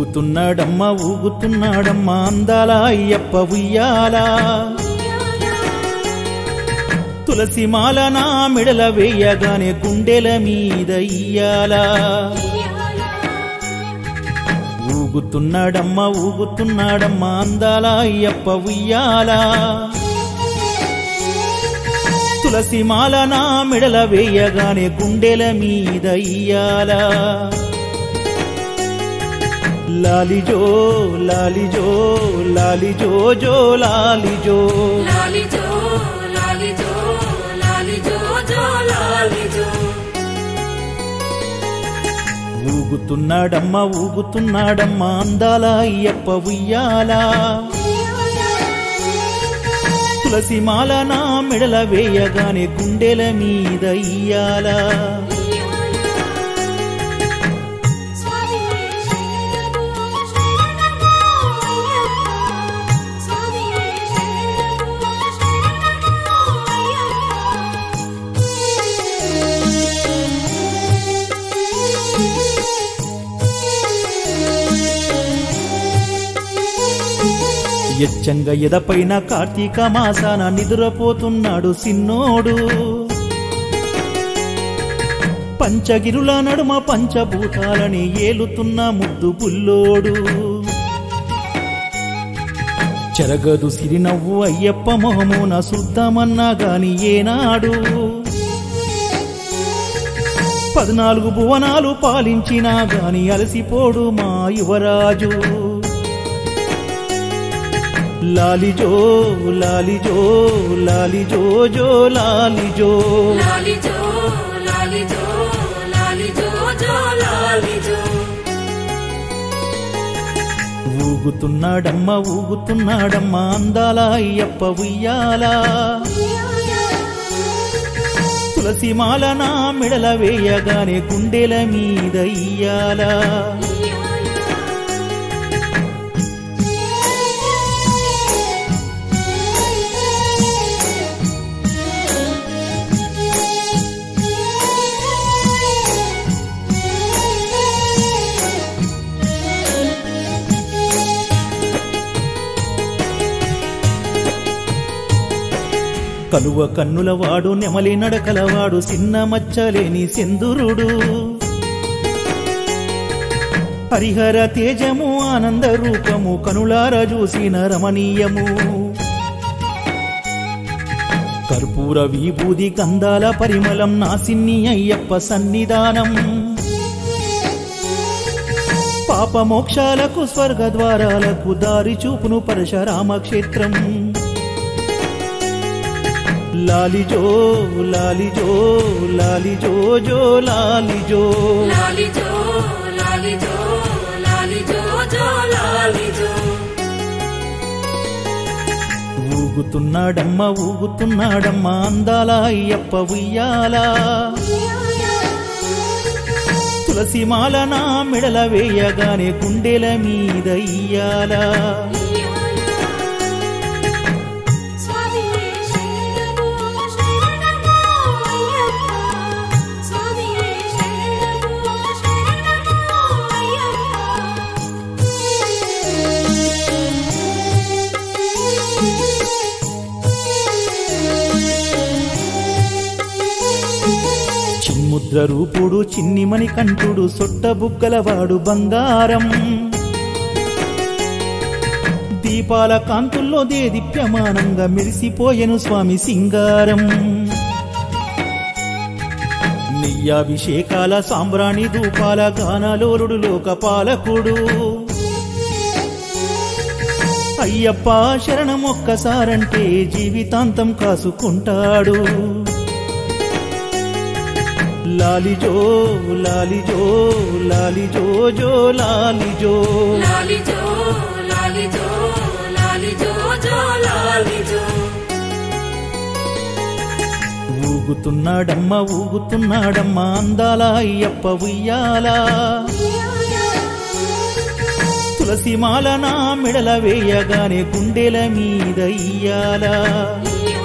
ఊగుతున్నాడమ్మ ఊగుతున్నాడమ్మ అందాల అయ్యప్ప ఉయ్యాలా తులసి మాల నా మెడల వేయగానే గుండెల మీద ఇయ్యాలా ఊగుతున్నాడమ్మ ఊగుతున్నాడమ్మ అందాల అయ్యప్ప ఉయ్యాలా తులసి మాల నా మెడల వేయగానే గుండెల మీద ఇయ్యాలా లాలిజో లాలిజో లాలిజో జో లాలిజో లాలిజో లాలిజో లాలిజో జో లాలిజో ఊగుతున్నాడమ్మ ఊగుతున్నాడమ్మ అందాల అయ్యప్ప ఉయ్యాలా తులసి మాల నా మెడల వేయగానే గుండెల మీద ఇయ్యాలా స్వామి శరణము శరణము అయ్యప్ప స్వామి శరణము శరణము అయ్యప్ప ఎచ్చంగ ఎదపైన కార్తీక మాసాన నిదురపోతున్నాడు సిన్నోడు పంచగిరుల నడుమ పంచభూతాలని ఏలుతున్న ముద్దు బుల్లోడు చెరగదు సిరినవ్వు అయ్యప్ప మొహమున శుద్ధమన్నా గాని ఏనాడు పద్నాలుగు భువనాలు పాలించినా గాని అలసిపోడు మా యువరాజు లాలిజో లాలిజో లాలిజో జో లాలిజో లాలిజో లాలిజో లాలిజో జో లాలిజో ఊగుతున్నాడమ్మ ఊగుతున్నాడమ్మ అందాల అయ్యప్ప ఉయ్యాలా తులసి మాల నా మెడల వేయగానే గుండెల మీద ఇయ్యాలా కలువ కన్నులవాడు నెమలి నడకలవాడు చిన్న మచ్చలేని సెందురుడు హరిహర తేజము ఆనంద రూపము కనులార చూసిన రమణీయము కర్పూర విభూది గంధాల పరిమళం నాసిన్ని అయ్యప్ప సన్నిధానం పాప మోక్షాలకు స్వర్గ ద్వారాలకు దారి చూపును పరశురామ క్షేత్రం లాలిజో లాలిజో లాలిజో జో లాలిజో లాలిజో లాలిజో లాలిజో జో లాలిజో ఊగుతున్నాడమ్మ ఊగుతున్నాడమ్మ అందాల అయ్యప్ప ఉయ్యాలా తులసి మాల నా మెడల వేయగానే గుండెల మీద ఇయ్యాలా స్వామి శరణము శరణము అయ్యప్ప స్వామి శరణము శరణము అయ్యప్ప చిన్ముద్ర రూపుడు చిన్ని మణికంఠుడు సొట్ట బుగ్గలవాడు బంగారం దీపాల కాంతుల్లో దేదీప్యమానంగా మెరిసిపోయెను స్వామి సింగారం నెయ్యాభిషేకాల సాంబ్రాణి ధూపాల గానాలోరుడు లోకపాలకుడు అయ్యప్ప శరణం ఒక్కసారంటే జీవితాంతం కాసుకుంటాడు లాలిజో లాలిజో లాలిజో జో లాలిజో లాలిజో లాలిజో లాలిజో జో లాలిజో ఊగుతున్నాడమ్మ ఊగుతున్నాడమ్మ అందాల అయ్యప్ప ఉయ్యాలా తులసి మాల నా మెడల వేయగానే గుండెల మీద ఇయ్యాలా అయ్యప్ప